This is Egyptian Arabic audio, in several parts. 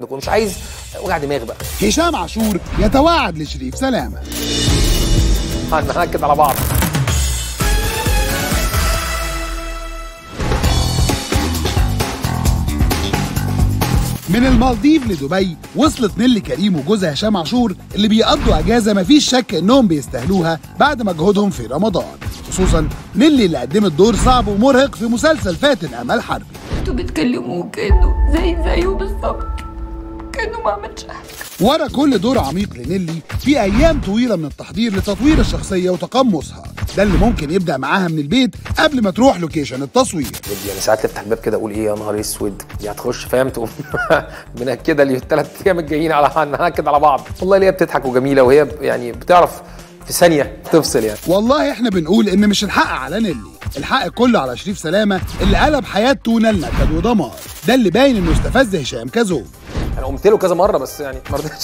مش عايز وجع دماغ بقى هشام عاشور يتوعد لشريف سلامه هنأكد على بعض من المالديف لدبي وصلت نيلي كريم وجوزها هشام عاشور اللي بيقضوا اجازه مفيش شك انهم بيستاهلوها بعد مجهودهم في رمضان خصوصا نيلي اللي قدمت دور صعب ومرهق في مسلسل فاتن امل حربي انتوا بتكلموه كانه زي زيه بالظبط كانه ما عملش حاجه ورا كل دور عميق لنيلي في ايام طويله من التحضير لتطوير الشخصيه وتقمصها ده اللي ممكن يبدا معاها من البيت قبل ما تروح لوكيشن التصوير يعني ساعات افتح الباب كده اقول ايه يا نهار اسود دي هتخش فاهم تقوم منكده لي الثلاث ايام الجايين على هنأكد على بعض والله اللي هي بتضحك وجميله وهي يعني بتعرف في ثانيه تفصل يعني والله احنا بنقول ان مش الحق على نيلي الحق كله على شريف سلامه اللي قلب حياه تونا لنكد ودمار ده اللي باين انه استفز هشام كزوج انا قمت له كذا مره بس يعني ما رضيتش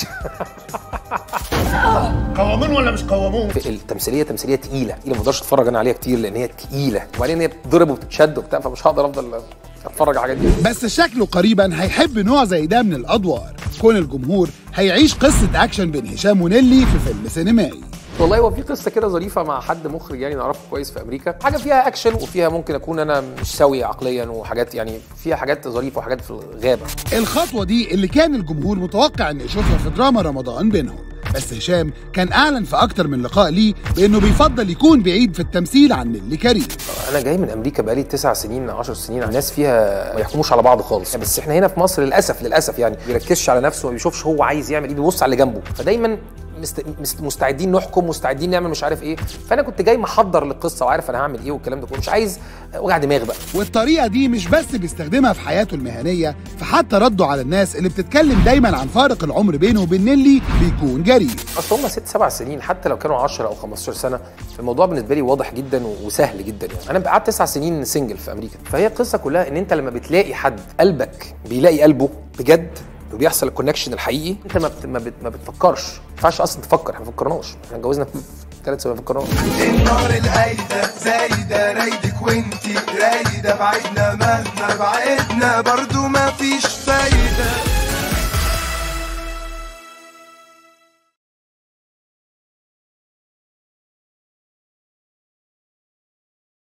قوامون ولا مش قوامون؟ التمثيليه تمثيليه تقيله تقيله ما اقدرش اتفرج انا عليها كتير لان هي تقيله وبعدين هي بتضرب وبتتشد وبتاع فمش هقدر افضل اتفرج على الحاجات دي بس شكله قريبا هيحب نوع زي ده من الادوار كون الجمهور هيعيش قصه اكشن بين هشام ونيلي في فيلم سينمائي والله هو في قصه كده ظريفه مع حد مخرج يعني نعرفه كويس في امريكا حاجه فيها اكشن وفيها ممكن اكون انا مش سوي عقليا وحاجات يعني فيها حاجات ظريفه وحاجات في الغابه الخطوه دي اللي كان الجمهور متوقع انه يشوفها في دراما رمضان بينهم بس هشام كان اعلن في اكتر من لقاء ليه بانه بيفضل يكون بعيد في التمثيل عن نيلي كريم انا جاي من امريكا بقالي تسع سنين 10 سنين الناس فيها ما يحكموش على بعض خالص بس احنا هنا في مصر للاسف للاسف يعني ما بيركزش على نفسه ما بيشوفش هو عايز يعمل ايه بيبص على اللي جنبه فدايما مست... مست... مستعدين نحكم مستعدين نعمل مش عارف ايه فانا كنت جاي محضر للقصه وعارف انا هعمل ايه والكلام ده كله مش عايز وجع دماغ بقى والطريقه دي مش بس بيستخدمها في حياته المهنيه فحتى رده على الناس اللي بتتكلم دايما عن فارق العمر بينه وبين نيلي بيكون جريء اصل هم ست سبع سنين حتى لو كانوا 10 او 15 سنه الموضوع بالنسبه لي واضح جدا وسهل جدا يعني انا قعدت تسع سنين سنجل في امريكا فهي القصه كلها ان انت لما بتلاقي حد قلبك بيلاقي قلبه بجد وبيحصل الكونكشن الحقيقي انت ما بت... ما, بت... ما بتفكرش ما ينفعش اصلا تفكر احنا ما فكرناش احنا اتجوزنا في ثلاث سنين ما فكرناش النار القايدة زايدة رايدك وانتي رايدة بعدنا مهما بعدنا برضو ما فيش فرق